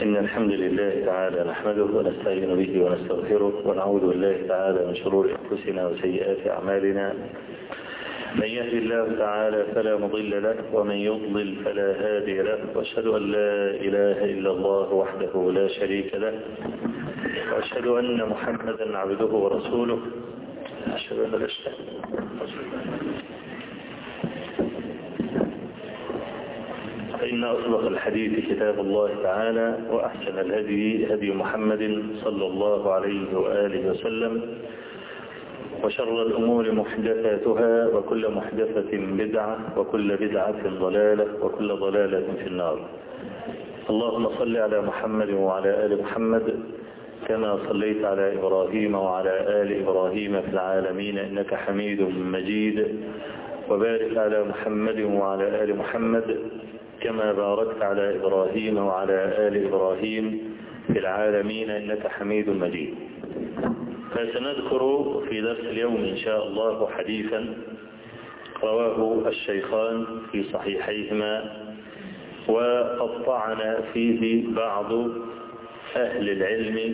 إن الحمد لله تعالى نحمده ونستعين به ونستغفره ونعوذ بالله تعالى من شرور أنفسنا وسيئات أعمالنا من يهدي الله تعالى فلا مضل له ومن يضلل فلا هادي له وأشهد أن لا إله إلا الله وحده لا شريك له وأشهد أن محمدا عبده ورسوله أشهد أن لا فإن أصدق الحديث كتاب الله تعالى وأحسن الهدي هدي محمد صلى الله عليه وآله وسلم وشر الأمور محدثاتها وكل محدثة بدعة وكل بدعة ضلالة وكل ضلالة في النار اللهم صل على محمد وعلى آل محمد كما صليت على إبراهيم وعلى آل إبراهيم في العالمين إنك حميد مجيد وبارك على محمد وعلى آل محمد كما باركت على إبراهيم وعلى آل إبراهيم في العالمين إنك حميد مجيد فسنذكر في درس اليوم إن شاء الله حديثا رواه الشيخان في صحيحيهما وقطعنا فيه بعض أهل العلم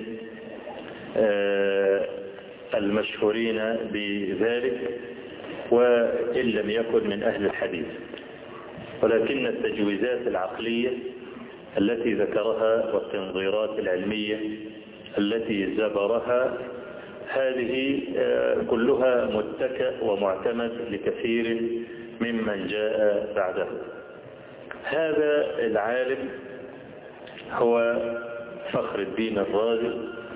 المشهورين بذلك وإن لم يكن من أهل الحديث ولكن التجويزات العقلية التي ذكرها والتنظيرات العلمية التي زبرها هذه كلها متكأ ومعتمد لكثير ممن جاء بعده هذا العالم هو فخر الدين الرازي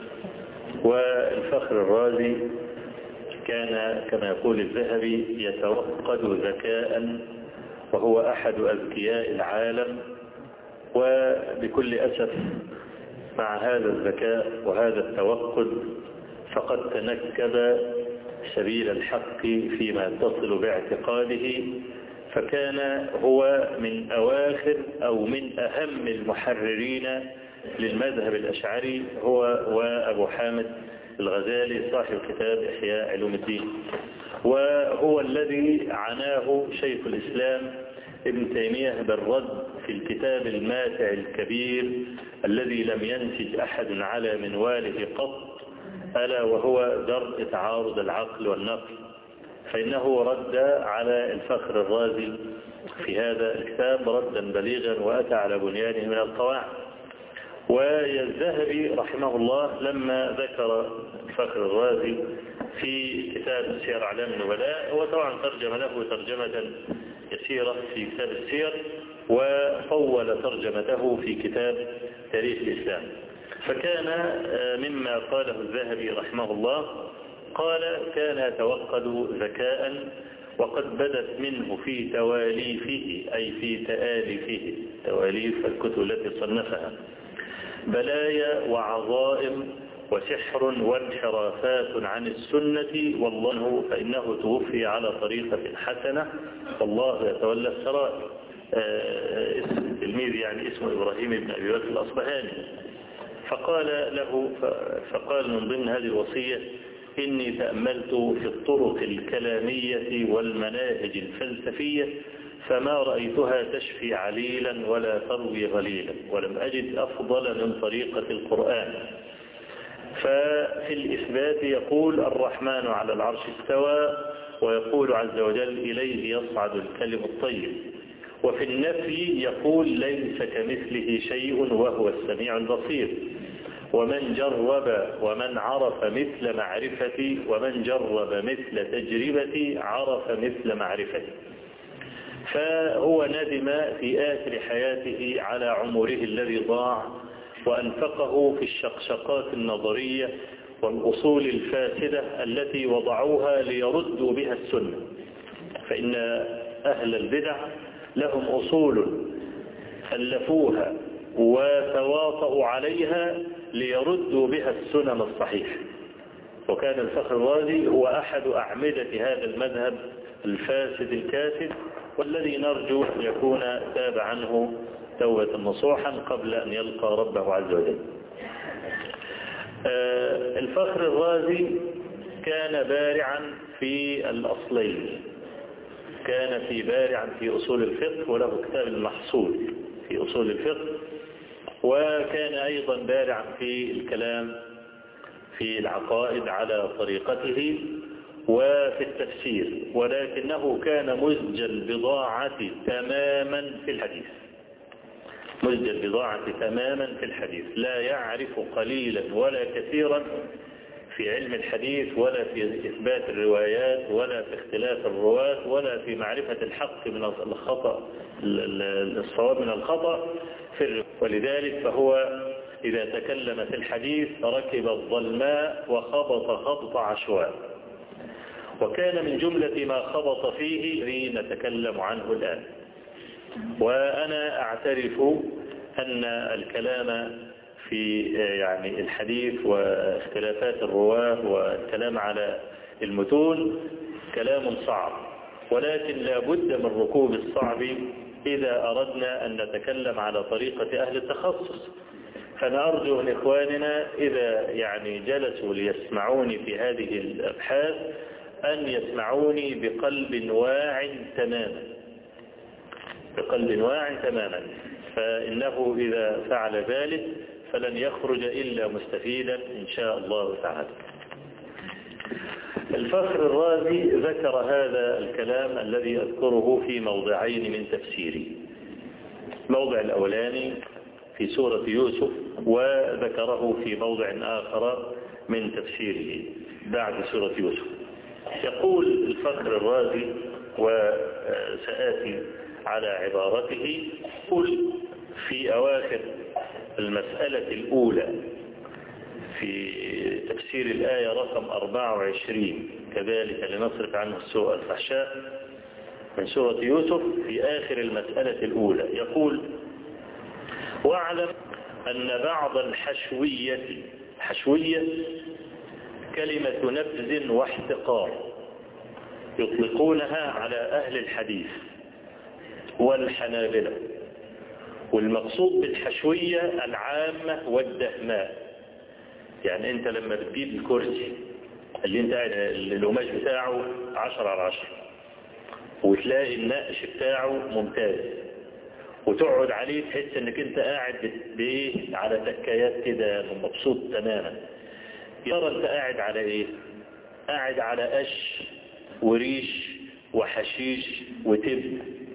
والفخر الرازي كان كما يقول الذهبي يتوقد ذكاء وهو أحد أذكياء العالم وبكل أسف مع هذا الذكاء وهذا التوقد فقد تنكب سبيل الحق فيما يتصل باعتقاده فكان هو من أواخر أو من أهم المحررين للمذهب الأشعري هو وأبو حامد الغزالي صاحب كتاب إحياء علوم الدين وهو الذي عناه شيخ الإسلام ابن تيمية بالرد في الكتاب الماتع الكبير الذي لم ينسج أحد على منواله قط ألا وهو درء تعارض العقل والنقل فإنه رد على الفخر الرازي في هذا الكتاب ردا بليغا وأتى على بنيانه من القواعد والذهبي رحمه الله لما ذكر الفخر الرازي في كتاب سير أعلام النبلاء هو طبعا ترجم له ترجمة يسيرة في كتاب السير وطول ترجمته في كتاب تاريخ الإسلام فكان مما قاله الذهبي رحمه الله قال كان يتوقد ذكاء وقد بدت منه في تواليفه أي في تآلفه تواليف الكتب التي صنفها بلايا وعظائم وسحر وانحرافات عن السنة والله فإنه توفي على طريقة حسنة والله يتولى السرائر التلميذ يعني اسمه إبراهيم بن أبي بكر الأصبهاني فقال له فقال من ضمن هذه الوصية إني تأملت في الطرق الكلامية والمناهج الفلسفية فما رأيتها تشفي عليلا ولا تروي غليلا ولم أجد أفضل من طريقة القرآن ففي الإثبات يقول الرحمن على العرش استوى ويقول عز وجل إليه يصعد الكلم الطيب وفي النفي يقول ليس كمثله شيء وهو السميع البصير ومن جرب ومن عرف مثل معرفتي ومن جرب مثل تجربتي عرف مثل معرفتي فهو ندم في آخر حياته على عمره الذي ضاع وأنفقه في الشقشقات النظرية والأصول الفاسدة التي وضعوها ليردوا بها السنة فإن أهل البدع لهم أصول ألفوها وتواطؤوا عليها ليردوا بها السنن الصحيحة وكان الفخر الرازي هو أحد أعمدة هذا المذهب الفاسد الكاسد والذي نرجو أن يكون تاب عنه توبة نصوحا قبل أن يلقى ربه عز وجل الفخر الرازي كان بارعا في الأصلين كان في بارعا في أصول الفقه وله كتاب المحصول في أصول الفقه وكان أيضا بارعا في الكلام في العقائد على طريقته وفي التفسير ولكنه كان مزج البضاعة تماما في الحديث مزج البضاعة تماما في الحديث لا يعرف قليلا ولا كثيرا في علم الحديث ولا في إثبات الروايات ولا في اختلاف الرواة ولا في معرفة الحق من الخطأ الصواب من الخطأ في ولذلك فهو إذا تكلم في الحديث ركب الظلماء وخبط خبط عشواء وكان من جملة ما خبط فيه نتكلم عنه الآن وأنا أعترف أن الكلام في يعني الحديث واختلافات الرواه والكلام على المتون كلام صعب ولكن لا بد من ركوب الصعب إذا أردنا أن نتكلم على طريقة أهل التخصص فأنا أرجو من إخواننا إذا يعني جلسوا ليسمعوني في هذه الأبحاث أن يسمعوني بقلب واع تماما بقلب واع تماما فإنه إذا فعل ذلك فلن يخرج إلا مستفيدا إن شاء الله تعالى الفخر الرازي ذكر هذا الكلام الذي أذكره في موضعين من تفسيري موضع الأولاني في سورة يوسف وذكره في موضع آخر من تفسيره بعد سورة يوسف يقول الفخر الرازي وسآتي على عبارته قل في أواخر المسألة الأولى في تفسير الآية رقم 24 كذلك لنصرف عنه السوء الفحشاء من سورة يوسف في آخر المسألة الأولى يقول واعلم أن بعض الحشوية حشوية كلمة نبذ واحتقار يطلقونها على أهل الحديث والحنابلة والمقصود بالحشوية العامة والدهماء يعني انت لما بتجيب الكرسي اللي انت قاعد القماش بتاعه 10 على 10 وتلاقي النقش بتاعه ممتاز وتقعد عليه تحس انك انت قاعد بايه على تكايات كده مبسوط تماما يرى انت قاعد على ايه قاعد على قش وريش وحشيش وتب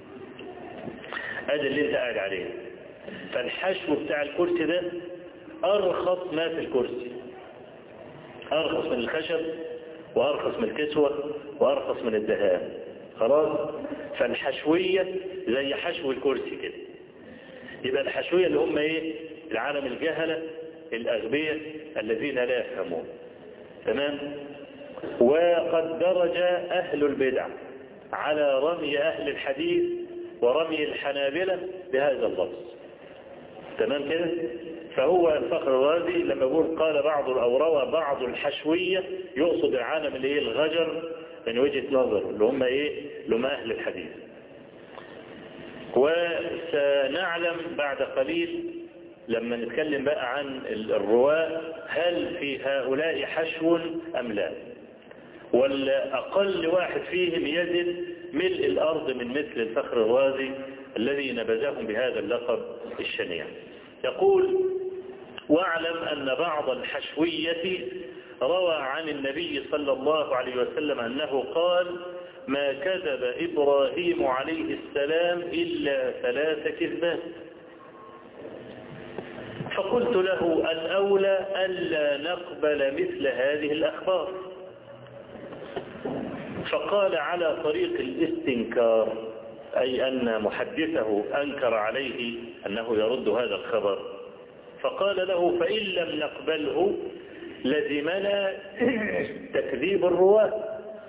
ادي اللي انت قاعد عليه فالحشو بتاع الكرسي ده ارخص ما في الكرسي ارخص من الخشب وارخص من الكسوة وارخص من الدهان خلاص فالحشوية زي حشو الكرسي كده يبقى الحشوية اللي هم ايه العالم الجهلة الاغبياء الذين لا يفهمون تمام وقد درج اهل البدع على رمي اهل الحديث ورمي الحنابلة بهذا اللفظ تمام كده فهو الفخر الرازي لما يقول قال بعض أو روى بعض الحشوية يقصد العالم اللي هي الغجر من وجهة نظر اللي هم ايه اللي هم أهل الحديث وسنعلم بعد قليل لما نتكلم بقى عن الرواة هل في هؤلاء حشو أم لا ولا أقل واحد فيهم يزن ملء الأرض من مثل الفخر الرازي الذي نبذهم بهذا اللقب الشنيع يقول واعلم أن بعض الحشوية روى عن النبي صلى الله عليه وسلم أنه قال ما كذب إبراهيم عليه السلام إلا ثلاث كذبات فقلت له الأولى ألا نقبل مثل هذه الأخبار فقال على طريق الاستنكار أي أن محدثه أنكر عليه أنه يرد هذا الخبر فقال له فإن لم نقبله لزمنا تكذيب الرواة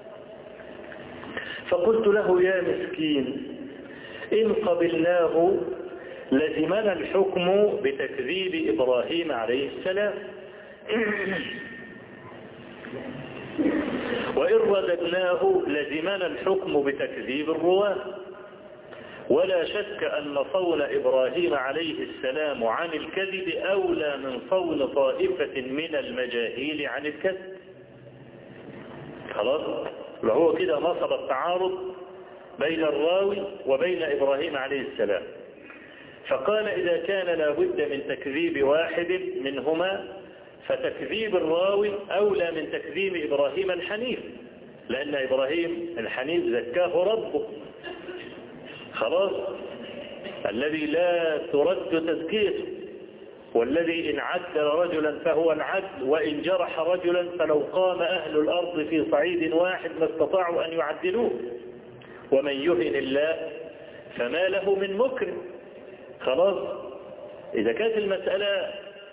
فقلت له يا مسكين إن قبلناه لزمنا الحكم بتكذيب إبراهيم عليه السلام وإن رددناه لزمنا الحكم بتكذيب الرواة ولا شك أن صون إبراهيم عليه السلام عن الكذب أولى من صون طائفة من المجاهيل عن الكذب خلاص وهو كده نصب التعارض بين الراوي وبين إبراهيم عليه السلام فقال إذا كان لابد من تكذيب واحد منهما فتكذيب الراوي أولى من تكذيب إبراهيم الحنيف لأن إبراهيم الحنيف زكاه ربه خلاص الذي لا ترد تزكيته والذي إن عدل رجلا فهو العدل وإن جرح رجلا فلو قام أهل الأرض في صعيد واحد ما استطاعوا أن يعدلوه ومن يهن الله فما له من مكرم خلاص إذا كانت المسألة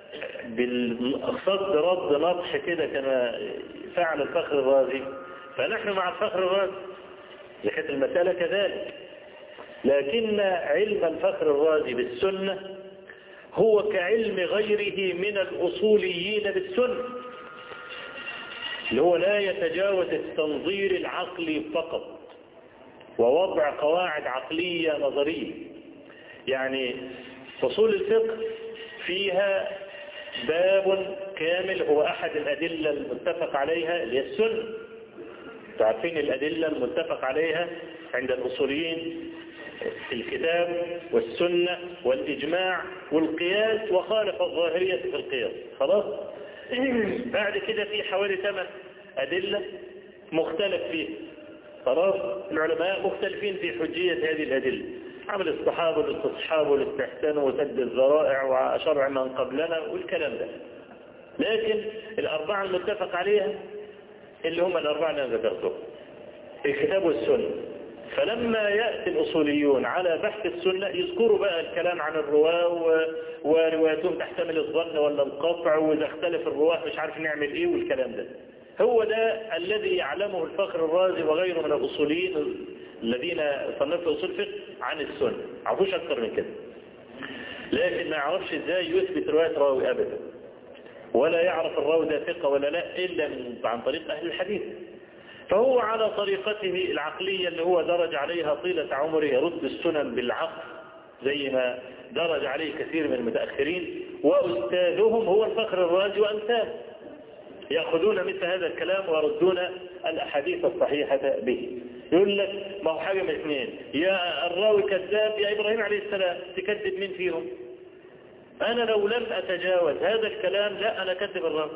بالصد رد نطح كده كما فعل الفخر الرازي فنحن مع الفخر الرازي إذا كانت المسألة كذلك لكن علم الفخر الرازي بالسنة هو كعلم غيره من الأصوليين بالسنة اللي هو لا يتجاوز التنظير العقلي فقط ووضع قواعد عقلية نظرية يعني فصول الفقه فيها باب كامل هو أحد الأدلة المتفق عليها اللي هي السنة تعرفين الأدلة المتفق عليها عند الأصوليين الكتاب والسنة والإجماع والقياس وخالف الظاهرية في القياس خلاص بعد كده في حوالي ثمان أدلة مختلف فيها خلاص العلماء مختلفين في حجية هذه الأدلة عمل الصحابة والاستصحاب والاستحسان وسد الذرائع وشرع من قبلنا والكلام ده لكن الأربعة المتفق عليها اللي هم الأربعة اللي أنا ذكرتهم الكتاب والسنة فلما يأتي الأصوليون على بحث السنة يذكروا بقى الكلام عن الرواة ورواياتهم تحتمل الظن ولا القطع وإذا اختلف الرواة مش عارف نعمل إيه والكلام ده هو ده الذي يعلمه الفخر الرازي وغيره من الأصوليين الذين صنفوا أصول فقه عن السنة عرفوش أكثر من كده لكن ما يعرفش إزاي يثبت رواية راوي أبدا ولا يعرف الراوي ده ثقة ولا لا إلا من عن طريق أهل الحديث فهو على طريقته العقلية اللي هو درج عليها طيلة عمره يرد السنن بالعقل زي ما درج عليه كثير من المتأخرين وأستاذهم هو الفخر الرازي وأمثاله يأخذون مثل هذا الكلام ويردون الأحاديث الصحيحة به يقول لك ما هو حاجة من اثنين يا الراوي كذاب يا إبراهيم عليه السلام تكذب مين فيهم أنا لو لم أتجاوز هذا الكلام لا أنا كذب الراوي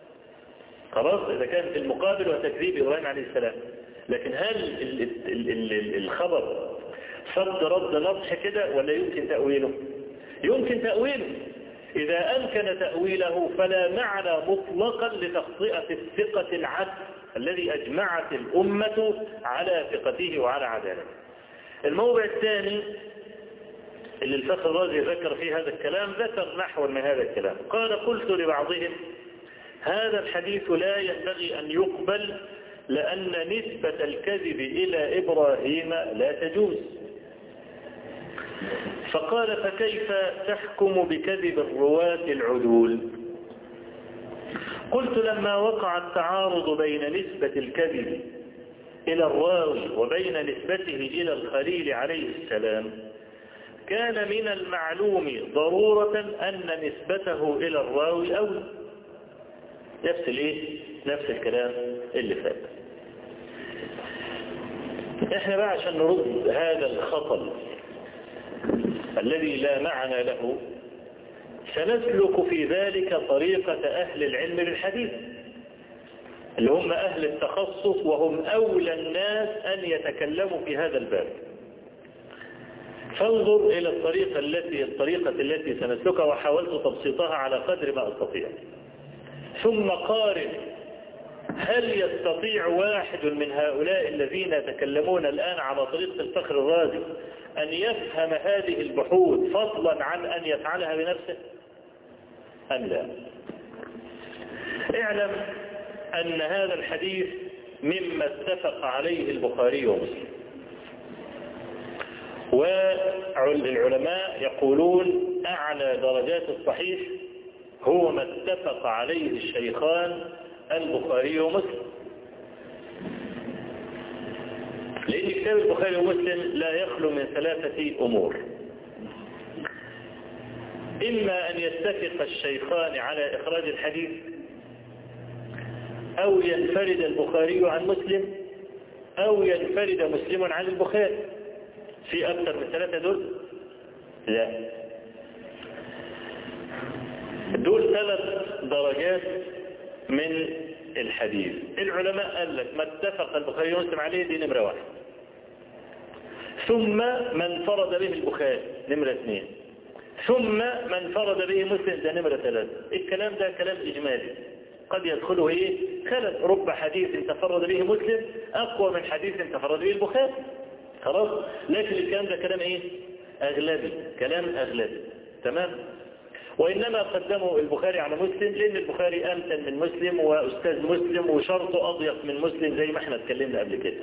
خلاص إذا كان في المقابل وتكذيب إبراهيم عليه السلام لكن هل ال ال ال الخبر صد رد نصح كده ولا يمكن تأويله يمكن تأويله إذا أمكن تأويله فلا معنى مطلقا لتخطئة الثقة العدل الذي أجمعت الأمة على ثقته وعلى عدالته الموضع الثاني اللي الفخر الرازي ذكر فيه هذا الكلام ذكر نحو من هذا الكلام قال قلت لبعضهم هذا الحديث لا ينبغي أن يقبل لأن نسبة الكذب إلى إبراهيم لا تجوز فقال فكيف تحكم بكذب الرواة العدول قلت لما وقع التعارض بين نسبة الكذب إلى الراوي وبين نسبته إلى الخليل عليه السلام كان من المعلوم ضرورة أن نسبته إلى الراوي أولى نفس الايه نفس الكلام اللي فات احنا بقى عشان نرد هذا الخطل الذي لا معنى له سنسلك في ذلك طريقة أهل العلم بالحديث اللي هم أهل التخصص وهم أولى الناس أن يتكلموا في هذا الباب فانظر إلى الطريقة التي الطريقة التي سنسلكها وحاولت تبسيطها على قدر ما أستطيع ثم قارن هل يستطيع واحد من هؤلاء الذين يتكلمون الآن على طريقة الفخر الرازي أن يفهم هذه البحوث فضلا عن أن يفعلها بنفسه أم لا اعلم أن هذا الحديث مما اتفق عليه البخاري ومسلم والعلماء يقولون أعلى درجات الصحيح هو ما اتفق عليه الشيخان البخاري ومسلم لأن كتاب البخاري ومسلم لا يخلو من ثلاثة أمور إما أن يتفق الشيخان على إخراج الحديث أو ينفرد البخاري عن مسلم أو ينفرد مسلم عن البخاري في أكثر من ثلاثة دول لا دول ثلاث درجات من الحديث العلماء قال لك ما اتفق البخاري ومسلم عليه دي نمرة واحد ثم من فرض به البخاري نمرة اثنين ثم من فرض به مسلم ده نمرة ثلاثة الكلام ده كلام إجمالي قد يدخله ايه خلل رب حديث تفرد به مسلم اقوى من حديث تفرد به البخاري خلاص لكن الكلام ده كلام ايه اغلبي كلام اغلبي تمام وانما قدموا البخاري على مسلم لان البخاري امتن من مسلم واستاذ مسلم وشرطه اضيق من مسلم زي ما احنا اتكلمنا قبل كده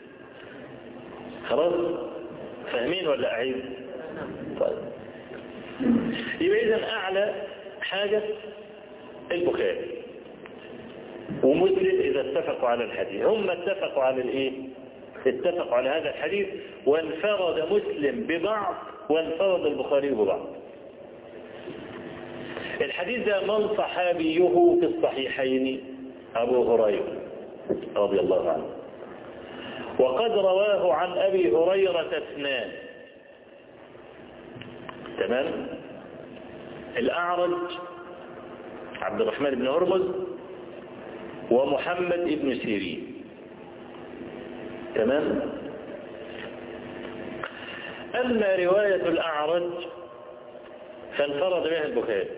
خلاص فاهمين ولا اعيد طيب يبقى اذا اعلى حاجة البخاري ومسلم إذا اتفقوا على الحديث هم اتفقوا على الإيه اتفقوا على هذا الحديث وانفرد مسلم ببعض وانفرد البخاري ببعض الحديث ده من صحابيه في الصحيحين أبو هريرة رضي الله عنه وقد رواه عن أبي هريرة اثنان تمام الأعرج عبد الرحمن بن هرمز ومحمد بن سيرين تمام أما رواية الأعرج فانفرد بها البخاري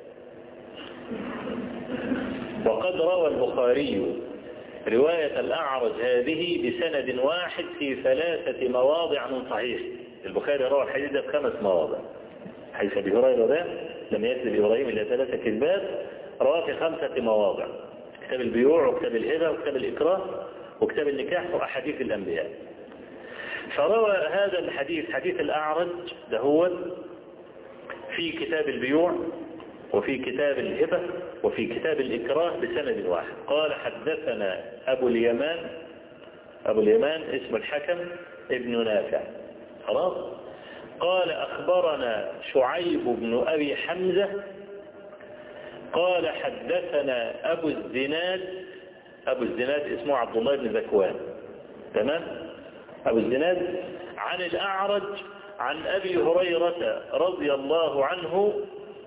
وقد روى البخاري رواية الأعرج هذه بسند واحد في ثلاثة مواضع من صحيح البخاري روى الحديث ده بخمس مواضع حيث أبي هريرة ده لم يكذب إبراهيم إلا ثلاثة كذبات رواه في خمسة مواضع كتاب البيوع وكتاب الهبة وكتاب الإكراه وكتاب النكاح وأحاديث الأنبياء فروى هذا الحديث حديث الأعرج ده هو في كتاب البيوع وفي كتاب الهبة وفي كتاب الإكراه بسند واحد قال حدثنا أبو اليمان أبو اليمان اسم الحكم ابن نافع خلاص قال أخبرنا شعيب بن أبي حمزة قال حدثنا أبو الزناد أبو الزناد اسمه عبد الله بن ذكوان تمام أبو الزناد عن الأعرج عن أبي هريرة رضي الله عنه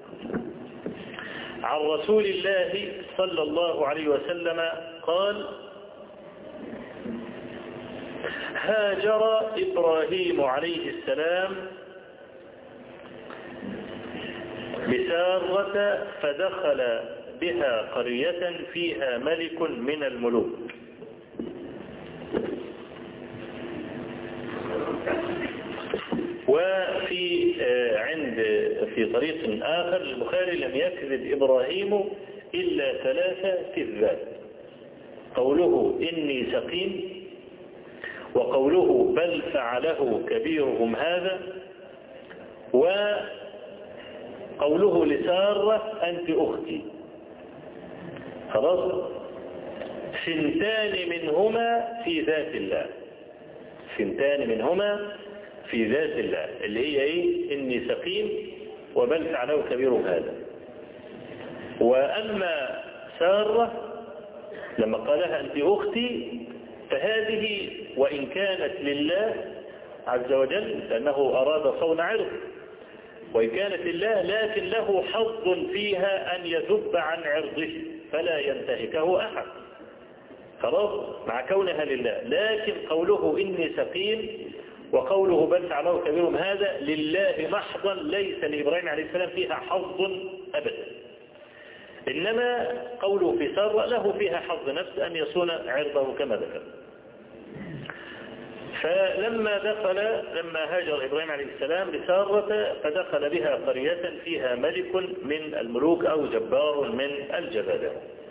عن رسول الله صلى الله عليه وسلم قال هاجر إبراهيم عليه السلام بسارة فدخل بها قرية فيها ملك من الملوك وفي عند في طريق آخر البخاري لم يكذب إبراهيم إلا ثلاثة كذبات قوله إني سقيم وقوله بل فعله كبيرهم هذا وقوله لسارة أنت أختي خلاص سنتان منهما في ذات الله سنتان منهما في ذات الله اللي هي ايه اني سقيم وبل فعله كبيرهم هذا واما سارة لما قالها انت اختي فهذه وان كانت لله عز وجل لانه اراد صون عرض وان كانت لله لكن له حظ فيها ان يذب عن عرضه فلا ينتهكه احد خلاص مع كونها لله لكن قوله اني سقيم وقوله بل فعله كبيرهم هذا لله محضا ليس لإبراهيم عليه السلام فيها حظ أبدا إنما قوله في سارة له فيها حظ نفس أن يصون عرضه كما ذكر فلما دخل لما هاجر إبراهيم عليه السلام لسارة فدخل بها قرية فيها ملك من الملوك أو جبار من الجبابرة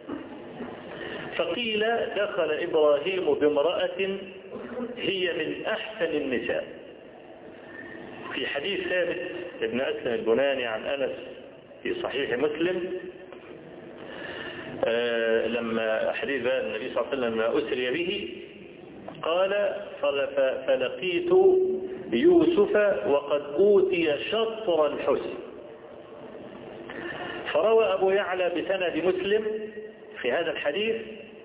فقيل دخل إبراهيم بامرأة هي من أحسن النساء في حديث ثابت ابن أسلم البناني عن أنس في صحيح مسلم آه لما حديث النبي صلى الله عليه وسلم أسري به قال فلقيت يوسف وقد أوتي شطر الحسن فروى أبو يعلى بسند مسلم في هذا الحديث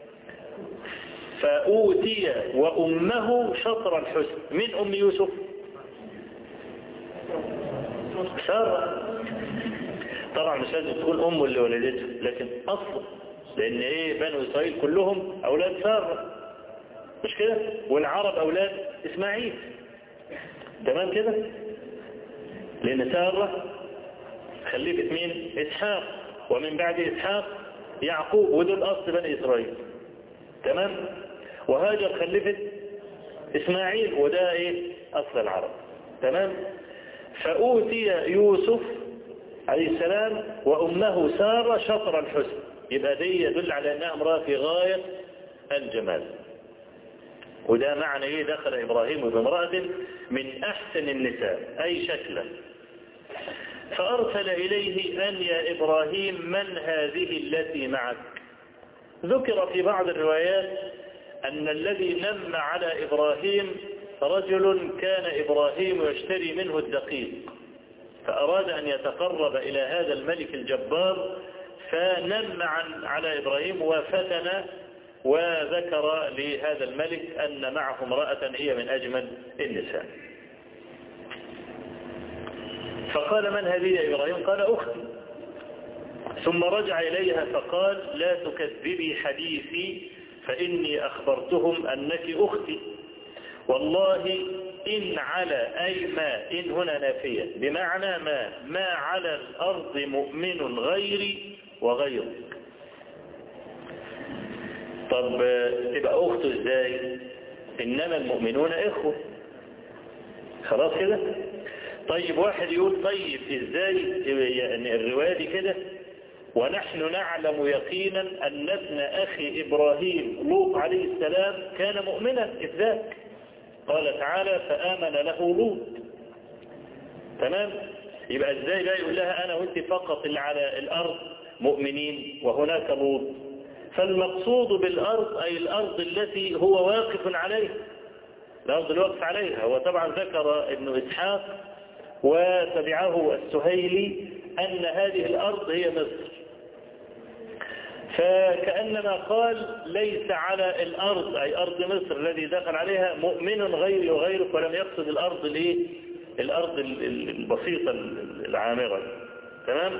فأوتي وأمه شطر الحسن من أم يوسف سارة طبعا مش لازم تكون أمه اللي ولدته لكن أصله لأن إيه بنو إسرائيل كلهم أولاد سارة مش كده والعرب أولاد إسماعيل تمام كده لأن سارة خلفت مين إسحاق ومن بعد إسحاق يعقوب ودول أصل بني إسرائيل تمام وهاجر خلفت إسماعيل وده إيه أصل العرب تمام فأوتي يوسف عليه السلام وأمه سارة شطر الحسن يبقى دي يدل على أنها امرأة في غاية الجمال وده معنى ايه دخل ابراهيم بامرأة من احسن النساء اي شكلا فارسل اليه ان يا ابراهيم من هذه التي معك ذكر في بعض الروايات ان الذي نم على ابراهيم رجل كان ابراهيم يشتري منه الدقيق فاراد ان يتقرب الى هذا الملك الجبار فنم على ابراهيم وفتن وذكر لهذا الملك أن معه امرأة هي من أجمل النساء فقال من هذه يا إبراهيم قال أختي ثم رجع إليها فقال لا تكذبي حديثي فإني أخبرتهم أنك أختي والله إن على أي ما إن هنا نافية بمعنى ما ما على الأرض مؤمن غيري وغيرك طب تبقى أخته إزاي إنما المؤمنون إخوة خلاص كده طيب واحد يقول طيب إزاي يعني الرواية دي كده ونحن نعلم يقينا أن ابن أخي إبراهيم لوط عليه السلام كان مؤمنا إذ ذاك قال تعالى فآمن له لوط تمام يبقى إزاي بقى يقول لها أنا وانت فقط اللي على الأرض مؤمنين وهناك لوط فالمقصود بالأرض أي الأرض التي هو واقف عليها الأرض الواقف عليها هو طبعا ذكر ابن إسحاق وتبعه السهيلي أن هذه الأرض هي مصر فكأنما قال ليس على الأرض أي أرض مصر الذي دخل عليها مؤمن غيري وغيرك ولم يقصد الأرض ليه الأرض البسيطة العامرة تمام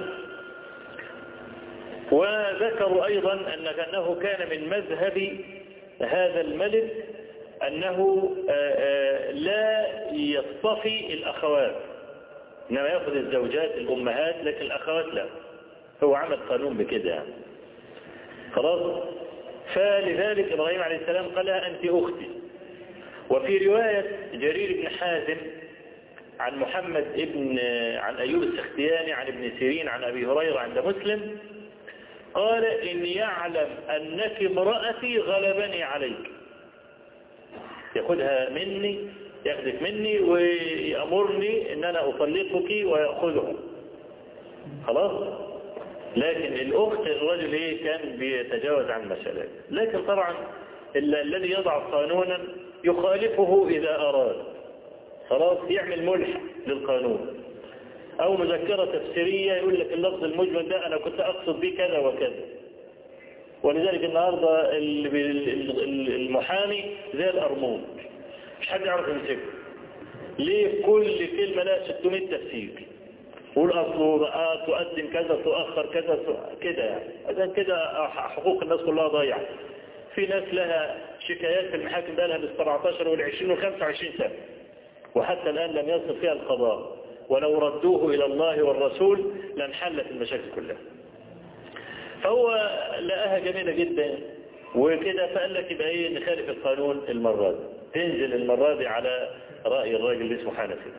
وذكروا أيضا أن أنه كان من مذهب هذا الملك أنه لا يصطفي الأخوات إنما يأخذ الزوجات الأمهات لكن الأخوات لا هو عمل قانون بكده يعني خلاص فلذلك إبراهيم عليه السلام قال لها أنت أختي وفي رواية جرير بن حازم عن محمد ابن عن أيوب السختياني عن ابن سيرين عن أبي هريرة عند مسلم قال إن يعلم أنك امرأتي غلبني عليك يأخذها مني يأخذك مني ويأمرني أن أنا أطلقك ويأخذها خلاص لكن الأخت الرجل إيه كان بيتجاوز عن مسألة لكن طبعا الذي يضع قانونا يخالفه إذا أراد خلاص يعمل ملح للقانون او مذكرة تفسيرية يقول لك اللفظ المجمل ده انا كنت اقصد به كذا وكذا ولذلك النهاردة المحامي زي الارمون مش حد يعرف يمسكه ليه كل كلمة لها 600 تفسير قول اصله تقدم كذا تؤخر كذا كده يعني اذا كده حقوق الناس كلها ضايعه في ناس لها شكايات في المحاكم بقى لها بال 17 وال 20 وال 25 سنه وحتى الان لم يصل فيها القضاء ولو ردوه إلى الله والرسول لانحلت المشاكل كلها فهو لقاها جميلة جدا وكده فقال لك يبقى ايه نخالف القانون المرة دي تنزل المرة دي على رأي الراجل اللي اسمه حنفي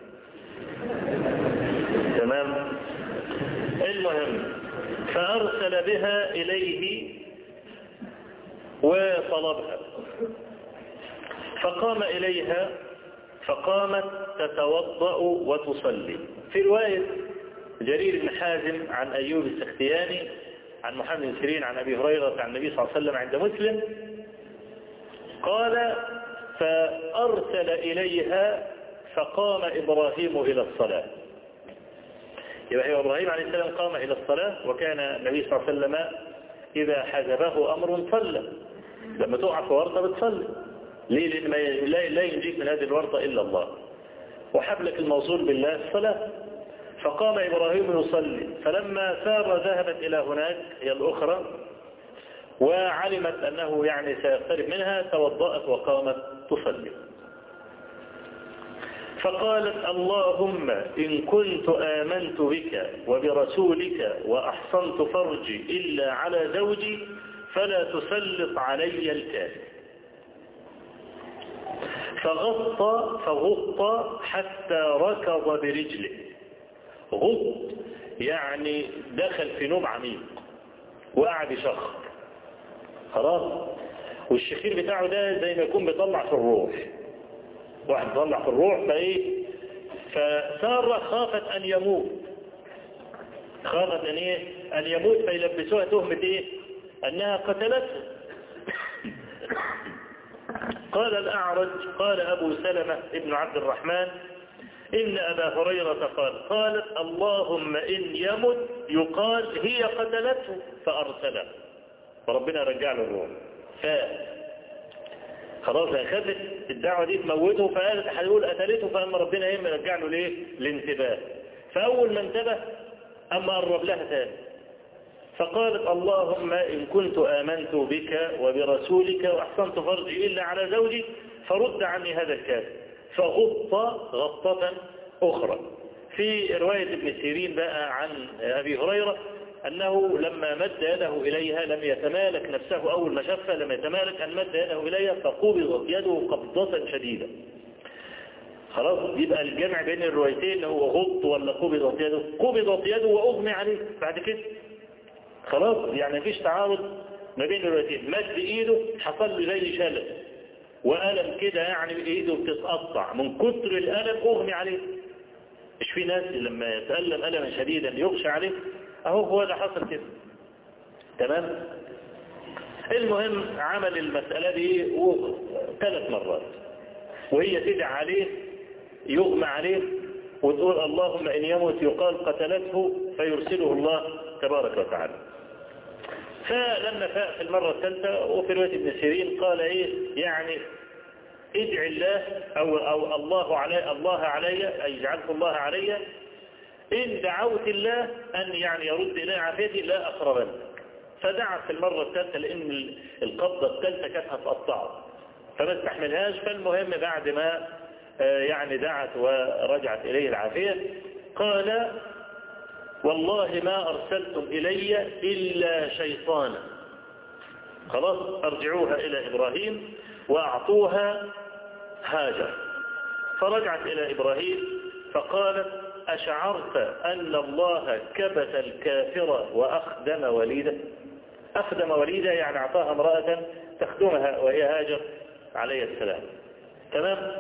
تمام المهم فأرسل بها إليه وطلبها فقام إليها فقامت تتوضأ وتصلي في رواية جرير بن حازم عن أيوب السختياني عن محمد بن سيرين عن أبي هريرة عن النبي صلى الله عليه وسلم عند مسلم قال فأرسل إليها فقام إبراهيم إلى الصلاة يبقى إبراهيم عليه السلام قام إلى الصلاة وكان النبي صلى الله عليه وسلم إذا حزبه أمر صلى لما تقع في ورطة بتصلي ليه لأن لا, لا ينجيك من هذه الورطة إلا الله وحبلك الموصول بالله الصلاة فقام إبراهيم يصلي فلما سار ذهبت إلى هناك هي الأخرى وعلمت أنه يعني سيقترب منها توضأت وقامت تصلي فقالت اللهم إن كنت آمنت بك وبرسولك وأحصنت فرجي إلا على زوجي فلا تسلط علي الكافر فغطى فغطى حتى ركض برجله غط يعني دخل في نوم عميق وقعد يشخر خلاص والشخير بتاعه ده زي ما يكون بيطلع في الروح واحد بيطلع في الروح فايه فسارة خافت ان يموت خافت ان ايه ان يموت فيلبسوها تهمة ايه انها قتلته قال الأعرج قال أبو سلمة ابن عبد الرحمن إن أبا هريرة قال قالت اللهم إن يمت يقال هي قتلته فأرسله فربنا رجع له الروح ف خلاص خدت الدعوة دي تموته فقالت هيقول قتلته فأما ربنا ايه رجع له ليه الانتباه فأول ما انتبه أما قرب لها تاني فقالت اللهم إن كنت آمنت بك وبرسولك وأحسنت فرجي إلا على زوجي فرد عني هذا الكافر فغط غطة أخرى في رواية ابن سيرين بقى عن أبي هريرة أنه لما مد يده إليها لم يتمالك نفسه أول ما شافها لم يتمالك أن مد يده إليها فقبضت يده قبضة شديدة خلاص يبقى الجمع بين الروايتين هو غط ولا قبضت يده قبضت يده وأغمي عليه بعد كده خلاص يعني مفيش تعارض ما بين الروايتين مد ايده حصل له زي شلل وألم كده يعني ايده بتتقطع من كتر الألم أغمي عليه مش في ناس لما يتألم ألما شديدا يغشى عليه اهو هو اللي حصل كده تمام المهم عمل المسألة دي ثلاث مرات وهي تدعى عليه يغمى عليه وتقول اللهم إن يموت يقال قتلته فيرسله الله تبارك وتعالى فلما فاق في المرة الثالثة وفي رواية ابن سيرين قال ايه يعني ادعي الله او, أو الله علي الله علي اي جعلت الله علي ان دعوت الله ان يعني يرد الي عافيتي لا اقربن فدعا في المرة الثالثة لان القبضة الثالثة كانت هتقطعه فما استحملهاش فالمهم بعد ما يعني دعت ورجعت اليه العافية قال والله ما أرسلتم إلي إلا شيطانا خلاص أرجعوها إلى إبراهيم وأعطوها هاجر فرجعت إلى إبراهيم فقالت أشعرت أن الله كبت الكافر وأخدم وليدا أخدم وليدا يعني أعطاها امرأة تخدمها وهي هاجر عليه السلام تمام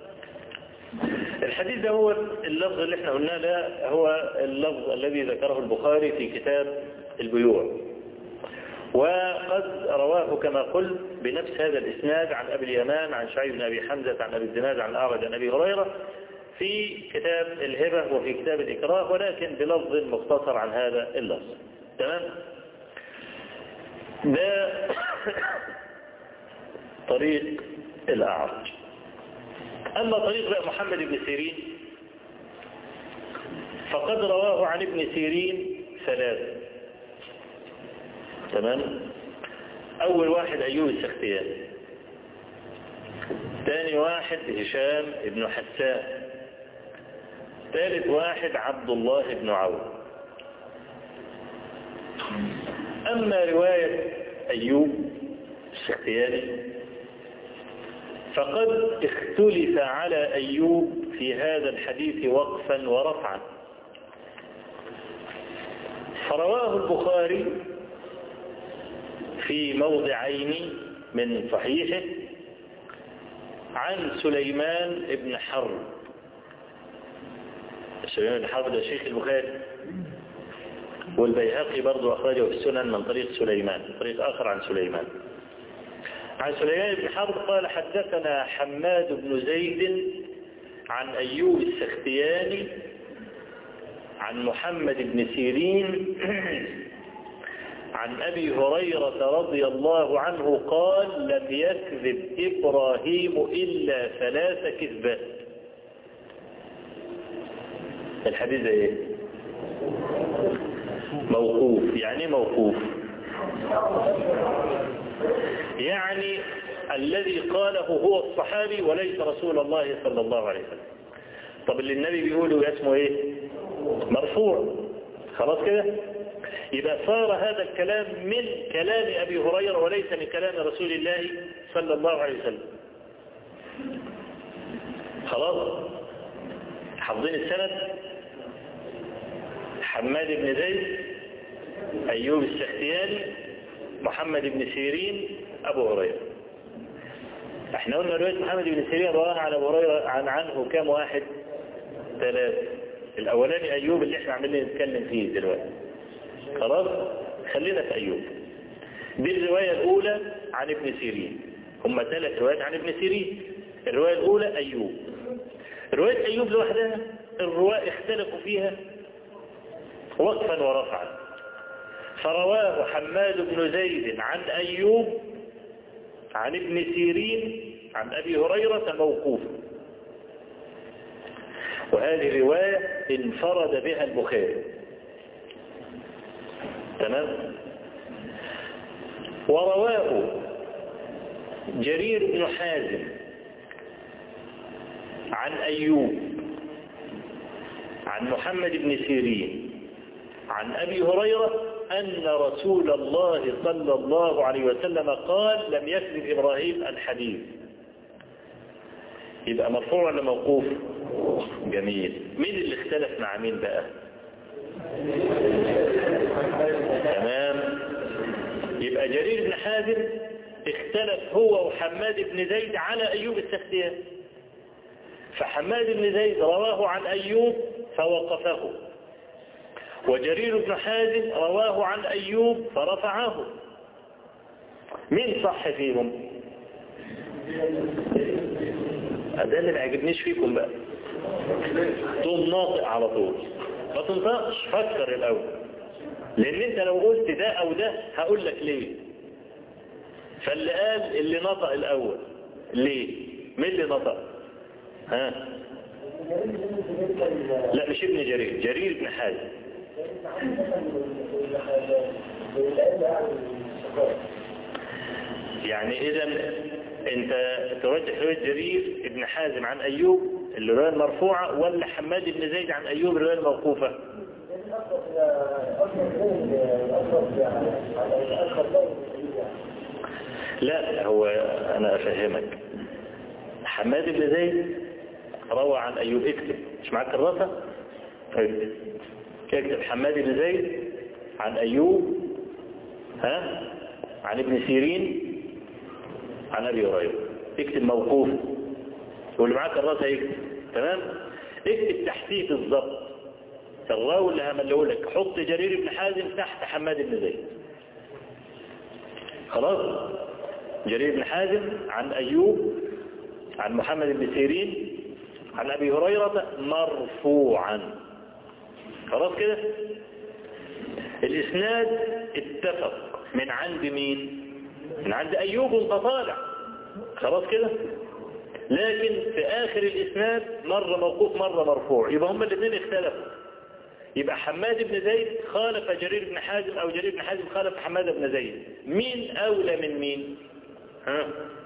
الحديث ده هو اللفظ اللي احنا قلناه ده هو اللفظ الذي ذكره البخاري في كتاب البيوع وقد رواه كما قلت بنفس هذا الاسناد عن أبي اليمان عن شعيب بن أبي حمزة عن أبي الزناد عن الأعرج عن أبي هريرة في كتاب الهبة وفي كتاب الإكراه ولكن بلفظ مختصر عن هذا اللفظ تمام ده طريق الأعرج أما طريق بقى محمد بن سيرين فقد رواه عن ابن سيرين ثلاثة تمام أول واحد أيوب السختياني ثاني واحد هشام بن حسان ثالث واحد عبد الله بن عون أما رواية أيوب السختياني فقد اختلف على أيوب في هذا الحديث وقفا ورفعا فرواه البخاري في موضعين من صحيحه عن سليمان بن حرب سليمان بن حرب ده شيخ البخاري والبيهقي برضو أخرجه في السنن من طريق سليمان طريق آخر عن سليمان عن سليمان بن حرب قال حدثنا حماد بن زيد عن أيوب السختياني عن محمد بن سيرين عن أبي هريرة رضي الله عنه قال لم يكذب إبراهيم إلا ثلاث كذبات الحديث ايه موقوف يعني موقوف يعني الذي قاله هو الصحابي وليس رسول الله صلى الله عليه وسلم طب اللي النبي بيقوله اسمه ايه مرفوع خلاص كده يبقى صار هذا الكلام من كلام أبي هريرة وليس من كلام رسول الله صلى الله عليه وسلم خلاص حافظين السند حماد بن زيد أيوب السختياني محمد بن سيرين أبو هريرة احنا قلنا رواية محمد بن سيرين رواها عن أبو هريرة عن عنه كام واحد ثلاثة الأولاني أيوب اللي احنا عمالين نتكلم فيه دلوقتي خلاص خلينا في أيوب دي الرواية الأولى عن ابن سيرين هم ثلاث روايات عن ابن سيرين الرواية الأولى أيوب رواية أيوب لوحدها الرواة اختلفوا فيها وقفا ورفعا فرواه حماد بن زيد عن أيوب عن ابن سيرين عن أبي هريرة موقوفا وهذه رواية انفرد بها البخاري تمام ورواه جرير بن حازم عن أيوب عن محمد بن سيرين عن أبي هريرة أن رسول الله صلى الله عليه وسلم قال لم يكذب إبراهيم الحديث يبقى مرفوع ولا موقوف جميل مين اللي اختلف مع مين بقى تمام يبقى جرير بن حازم اختلف هو وحماد بن زيد على أيوب السختيان فحماد بن زيد رواه عن أيوب فوقفه وجرير بن حازم رواه عن أيوب فرفعه مين صح فيهم ده اللي ما عجبنيش فيكم بقى تقوم ناطق على طول ما تنطقش فكر الأول لأن انت لو قلت ده أو ده هقول لك ليه فاللي قال اللي نطق الأول ليه مين اللي نطق ها لا مش ابن جرير جرير بن حازم يعني اذا انت ترجح رواية جرير ابن حازم عن ايوب الرواية المرفوعة ولا حماد بن زيد عن ايوب الرواية الموقوفة لا هو انا افهمك حماد بن زيد روى عن ايوب اكتب مش معاك الرفة اكتب اكتب حماد بن زيد عن ايوب ها عن ابن سيرين عن ابي هريره اكتب موقوف واللي معاك الراسه يكتب تمام اكتب تحتيه بالظبط الراوي اللي همله لك حط جرير بن حازم تحت حماد بن زيد خلاص جرير بن حازم عن ايوب عن محمد بن سيرين عن ابي هريره مرفوعا خلاص كده الاسناد اتفق من عند مين من عند ايوب متطالع خلاص كده لكن في اخر الاسناد مرة موقوف مرة مرفوع يبقى هما الاثنين اختلفوا يبقى حماد بن زيد خالف جرير بن حازم او جرير بن حازم خالف حماد بن زيد مين اولى من مين ها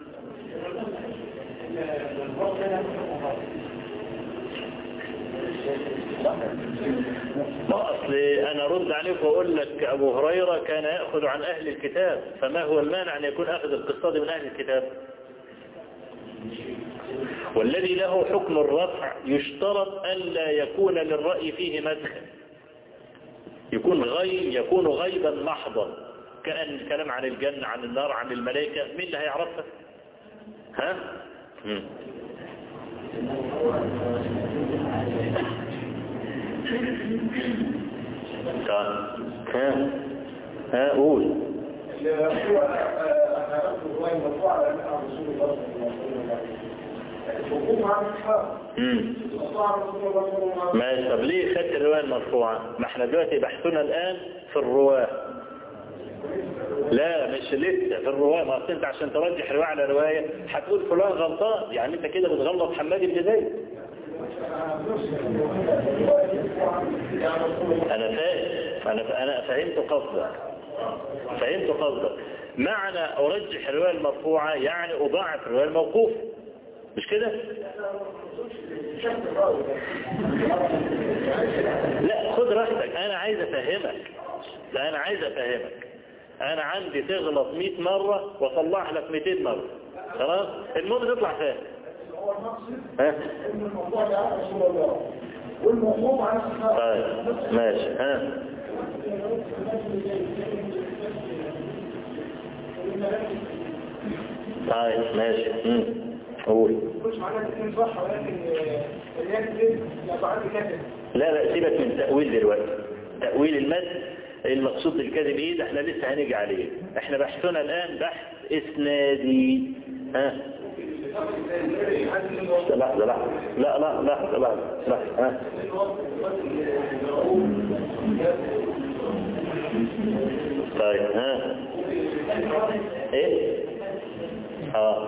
ما أصل أنا رد عليك وأقول لك أبو هريرة كان يأخذ عن أهل الكتاب فما هو المانع أن يكون أخذ القصة من أهل الكتاب والذي له حكم الرفع يشترط ألا يكون للرأي فيه مدخل يكون غيب يكون غيبا محضا كأن الكلام عن الجنة عن النار عن الملائكة مين اللي هيعرفها ها مم. ها ها ها قول ما طب ليه خدت الرواية المرفوعة ما احنا دلوقتي بحثنا الآن في الرواة لا مش لسه في الرواة ما اصل انت عشان ترجح رواية على رواية هتقول فلان غلطان يعني انت كده بتغلط حماد بن زيد انا فاهم أنا أنا فهمت قصدك فهمت قصدك معنى أرجح الرواية المرفوعة يعني أضاعف الرواية الموقوفة مش كده؟ لا خد راحتك أنا عايز أفهمك لا أنا عايز أفهمك أنا عندي تغلط 100 مرة وأصلح لك 200 مرة خلاص المهم تطلع فاهم هو المقصد ها ان الموضوع ده على رسول الله والموضوع على الصحابه طيب ماشي ها طيب ماشي مم. قول مش معناه الاثنين صح ولكن اليد لا بعد كذب لا لا سيبك من تأويل دلوقتي تأويل المد المقصود بالكذب ايه ده احنا لسه هنيجي عليه احنا بحثنا الآن بحث اسنادي ها لحظة لحظة لا لا لحظة لحظة لحظة ها طيب ها ايه اه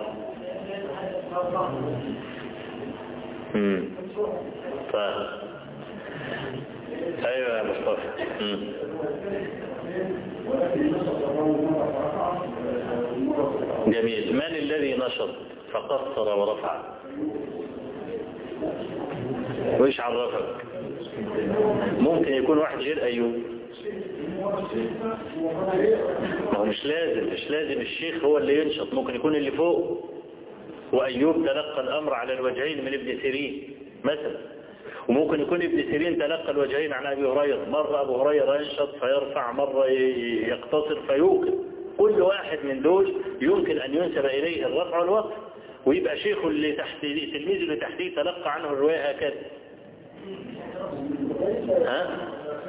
امم طيب ايوه يا مصطفى امم جميل من الذي نشط فقصر ورفع وإيش عرفك ممكن يكون واحد غير أيوب ما هو مش لازم مش لازم الشيخ هو اللي ينشط ممكن يكون اللي فوق وأيوب تلقى الأمر على الوجهين من ابن سيرين مثلا وممكن يكون ابن سيرين تلقى الوجهين عن أبي هريرة مرة أبو هريرة ينشط فيرفع مرة يقتصر فيوقف كل واحد من دول يمكن أن ينسب إليه الرفع والوقف ويبقى شيخه اللي تحت تلميذه اللي تحتيه تلقى عنه الرواية هكذا ها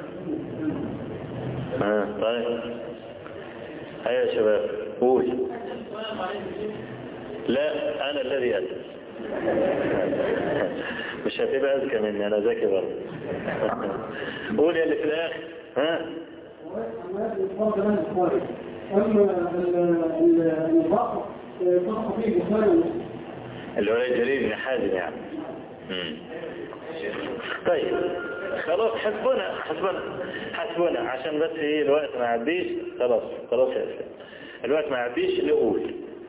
ها طيب هيا يا شباب قول لا أنا الذي أدرس مش هتبقى أذكى مني أنا ذكي برضه قول يا اللي في الآخر ها أما الضعف ضعف فيه بخاري اللي هو جرير بن حازم يعني مم. طيب خلاص حسبنا حسبنا حسبنا عشان بس ايه الوقت ما يعديش خلاص خلاص يا اسلام الوقت ما يعديش نقول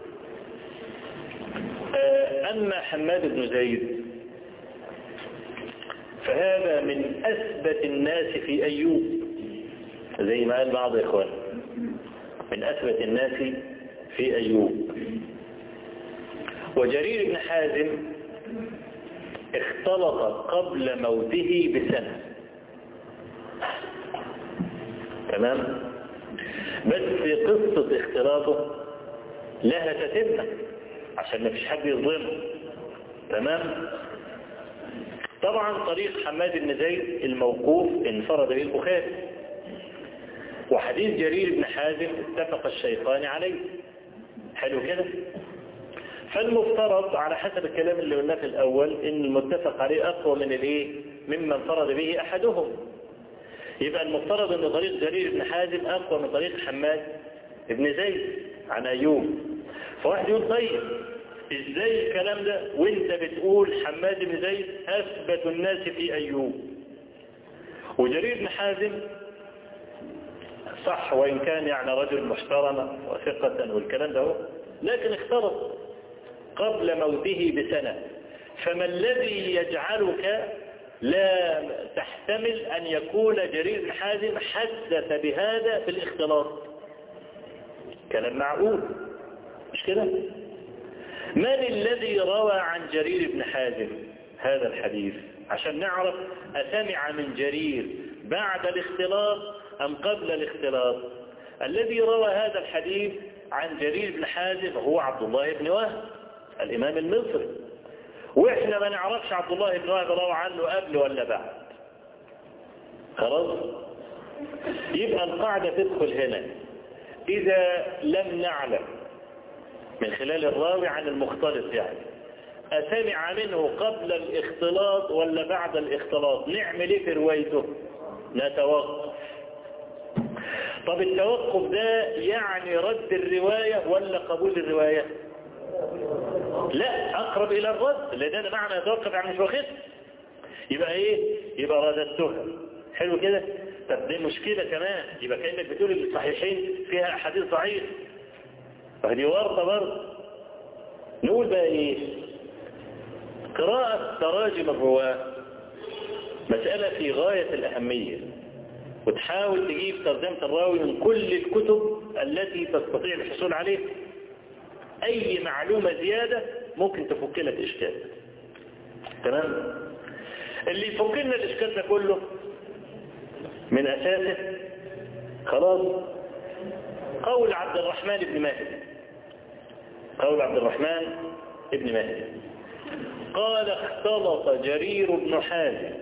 آه، أما حماد بن زيد فهذا من أثبت الناس في أيوب زي ما قال بعض إخوان من أثبت الناس في أيوب وجرير بن حازم اختلط قبل موته بسنة تمام بس قصة اختلاطه لها تتمة عشان ما فيش حد يظلمه تمام طبعا طريق حماد بن زيد الموقوف انفرد به البخاري وحديث جرير بن حازم اتفق الشيخان عليه حلو كده فالمفترض على حسب الكلام اللي قلناه في الأول إن المتفق عليه أقوى من الإيه مما انفرد به أحدهم يبقى المفترض أن طريق جرير بن حازم أقوى من طريق حماد بن زيد عن أيوب فواحد يقول طيب إزاي الكلام ده وانت بتقول حماد بن زيد أثبت الناس في أيوب وجرير بن حازم صح وإن كان يعني رجل محترم وثقة والكلام ده هو لكن اختلط قبل موته بسنة فما الذي يجعلك لا تحتمل أن يكون جرير بن حازم حدث بهذا في الاختلاط كلام معقول مش كده من الذي روى عن جرير بن حازم هذا الحديث عشان نعرف أسمع من جرير بعد الاختلاط أم قبل الاختلاط الذي روى هذا الحديث عن جرير بن حازم هو عبد الله بن وهب الإمام المصري وإحنا ما نعرفش عبد الله بن وهب روى عنه قبل ولا بعد خلاص يبقى القاعدة تدخل هنا إذا لم نعلم من خلال الراوي عن المختلط يعني أسمع منه قبل الاختلاط ولا بعد الاختلاط نعمل ايه في روايته نتوقف طب التوقف ده يعني رد الرواية ولا قبول الرواية لا أقرب إلى الرد لأن أنا معنى يتوقف عن مش واخد يبقى إيه يبقى رددتها حلو كده طب دي مشكلة كمان يبقى كأنك بتقول الصحيحين فيها أحاديث ضعيفة فهذه ورطة برضه نقول بقى إيه قراءة تراجم الرواة مسألة في غاية الأهمية وتحاول تجيب ترجمة الراوي من كل الكتب التي تستطيع الحصول عليه أي معلومة زيادة ممكن تفك لك إشكال تمام اللي يفك لنا الإشكال ده كله من أساسه خلاص قول عبد الرحمن بن مهدي قول عبد الرحمن بن مهدي قال اختلط جرير بن حازم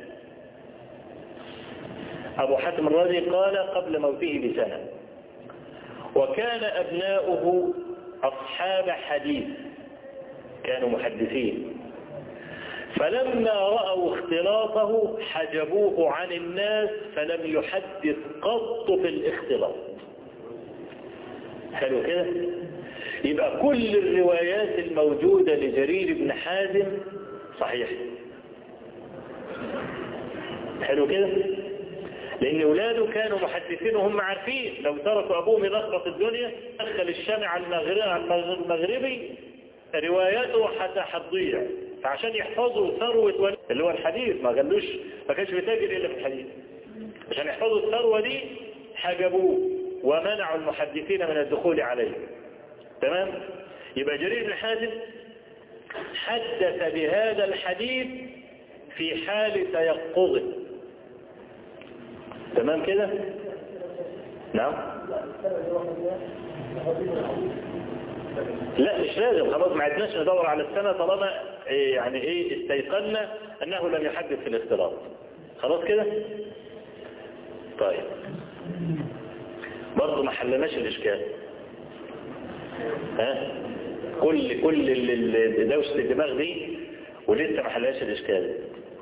أبو حاتم الرازي قال قبل موته بسنة وكان أبناؤه أصحاب حديث كانوا محدثين فلما رأوا اختلاطه حجبوه عن الناس فلم يحدث قط في الاختلاط حلو كده يبقى كل الروايات الموجودة لجرير بن حازم صحيح حلو كده لأن أولاده كانوا محدثين وهم عارفين لو تركوا أبوهم يلخبط الدنيا دخل الشامع المغربي رواياته حتى هتضيع فعشان يحفظوا ثروة اللي هو الحديث ما قالوش ما كانش بيتاجر إلا في الحديث عشان يحفظوا الثروة دي حجبوه ومنعوا المحدثين من الدخول عليه تمام يبقى جرير بن حازم حدث بهذا الحديث في حال تيقظه تمام كده نعم لا مش لازم خلاص ما عدناش ندور على السنة طالما إيه يعني ايه استيقنا انه لم يحدث في الاختلاط خلاص كده طيب برضه ما حلناش الاشكال ها كل كل ال- دوشة الدماغ دي ولسه ما حلناش الاشكال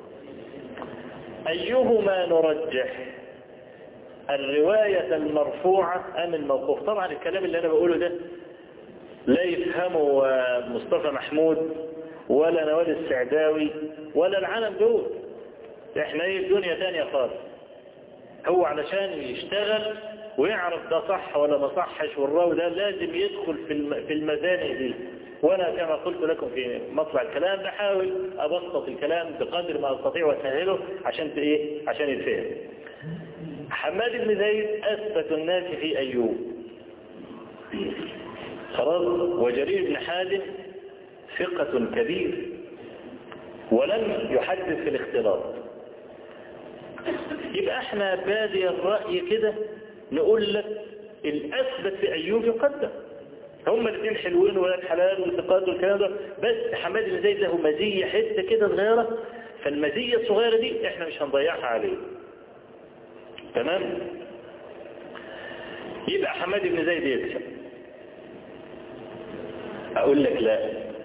ايهما نرجح الرواية المرفوعة أم الموقوف طبعا الكلام اللي أنا بقوله ده لا يفهمه مصطفى محمود ولا نوال السعداوي ولا العالم دول احنا ايه الدنيا تانية خالص هو علشان يشتغل ويعرف ده صح ولا ما صحش والراوي ده لازم يدخل في الم- في المزانق دي وانا كما قلت لكم في مطلع الكلام بحاول ابسط الكلام بقدر ما استطيع واسهله عشان ت- ايه عشان يتفهم حماد بن زيد اثبت الناس في ايوب خلاص وجرير بن حازم ثقة كبير ولم يحدث في الاختلاط يبقى احنا بادي الرأي كده نقول لك الأثبت في أيوب يقدم هما الاثنين حلوين ولاد حلال وثقات والكلام ده بس حماد بن زيد له مزية حتة كده صغيرة فالمزية الصغيرة دي احنا مش هنضيعها عليه تمام يبقى حماد بن زيد يكسب اقول لك لا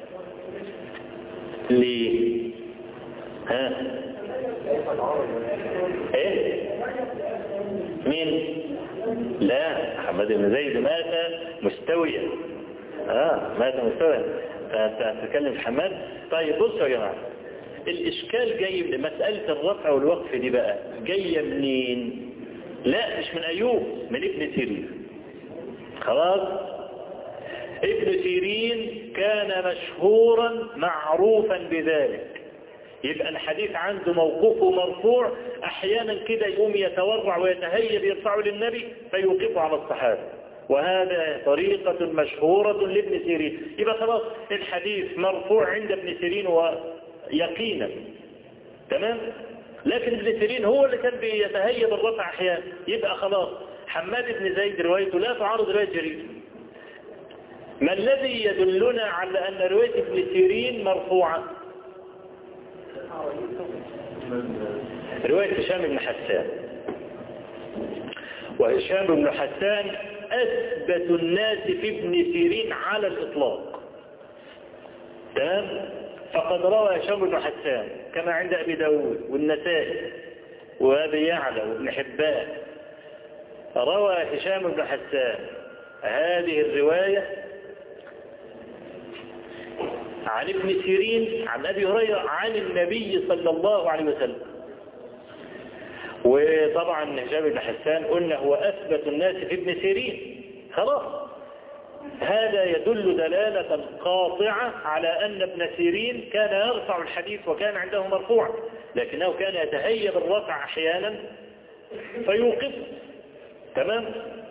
ليه ها ايه مين لا حماد بن زيد مات مستويا اه مات مستويا فانت هتتكلم في حماد طيب بصوا يا جماعه الاشكال جاي من مساله الرفع والوقف دي بقى جايه منين لا مش من ايوب من ابن سيرين خلاص ابن سيرين كان مشهورا معروفا بذلك يبقى الحديث عنده موقوف ومرفوع احيانا كده يقوم يتورع ويتهيب يرفعه للنبي فيوقفه على الصحابة وهذا طريقة مشهورة لابن سيرين يبقى خلاص الحديث مرفوع عند ابن سيرين ويقينا تمام لكن ابن سيرين هو اللي كان بيتهيب الرفع احيانا يبقى خلاص حماد بن زيد روايته لا تعارض رواية جرير ما الذي يدلنا على أن رواية ابن سيرين مرفوعة رواية هشام بن حسان وهشام بن حسان أثبت الناس في ابن سيرين على الإطلاق تمام فقد روى هشام بن حسان كما عند أبي داود والنسائي وأبي يعلى وابن حبان روى هشام بن حسان هذه الرواية عن ابن سيرين عن أبي هريرة عن النبي صلى الله عليه وسلم وطبعا هشام بن حسان قلنا هو أثبت الناس في ابن سيرين خلاص هذا يدل دلالة قاطعة على أن ابن سيرين كان يرفع الحديث وكان عنده مرفوع لكنه كان يتهيب الرفع أحيانا فيوقف تمام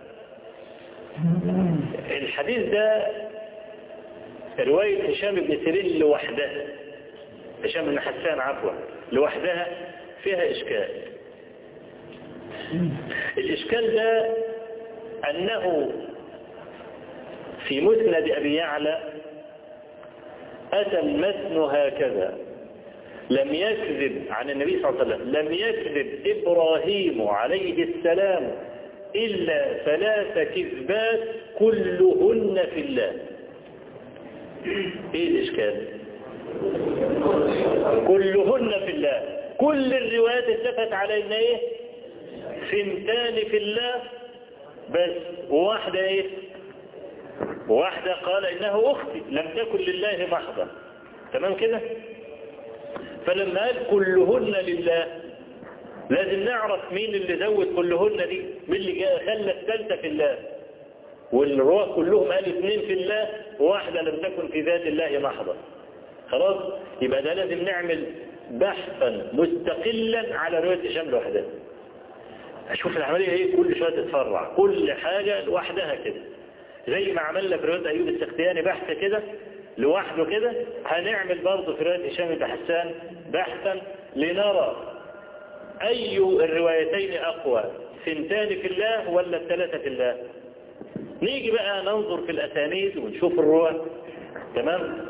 الحديث ده رواية هشام بن سيرين لوحدها هشام بن حسان عفوا لوحدها فيها إشكال الإشكال ده أنه في مسند أبي يعلى أتى المتن هكذا لم يكذب عن النبي صلى الله عليه وسلم لم يكذب إبراهيم عليه السلام إلا ثلاث كذبات كلهن في الله ايه الاشكال كلهن في الله كل الروايات اتفقت على ان ايه سنتان في الله بس وواحدة ايه وواحدة قال انه اختي لم تكن لله محضة تمام كده فلما قال كلهن لله لازم نعرف مين اللي زود كلهن دي مين اللي جاء خلى الثالثة في الله والرواة كلهم قالوا اثنين في الله وواحدة لم تكن في ذات الله محضة خلاص يبقى ده لازم نعمل بحثا مستقلا على رواية هشام لوحدها اشوف العملية ايه كل شوية تتفرع كل حاجة لوحدها كده زي ما عملنا في رواية ايوب السختياني بحث كده لوحده كده هنعمل برضه في رواية هشام بن حسان بحثا لنرى اي الروايتين اقوى سنتان في الله ولا الثلاثة في الله نيجي بقى ننظر في الأسانيد ونشوف الرواة تمام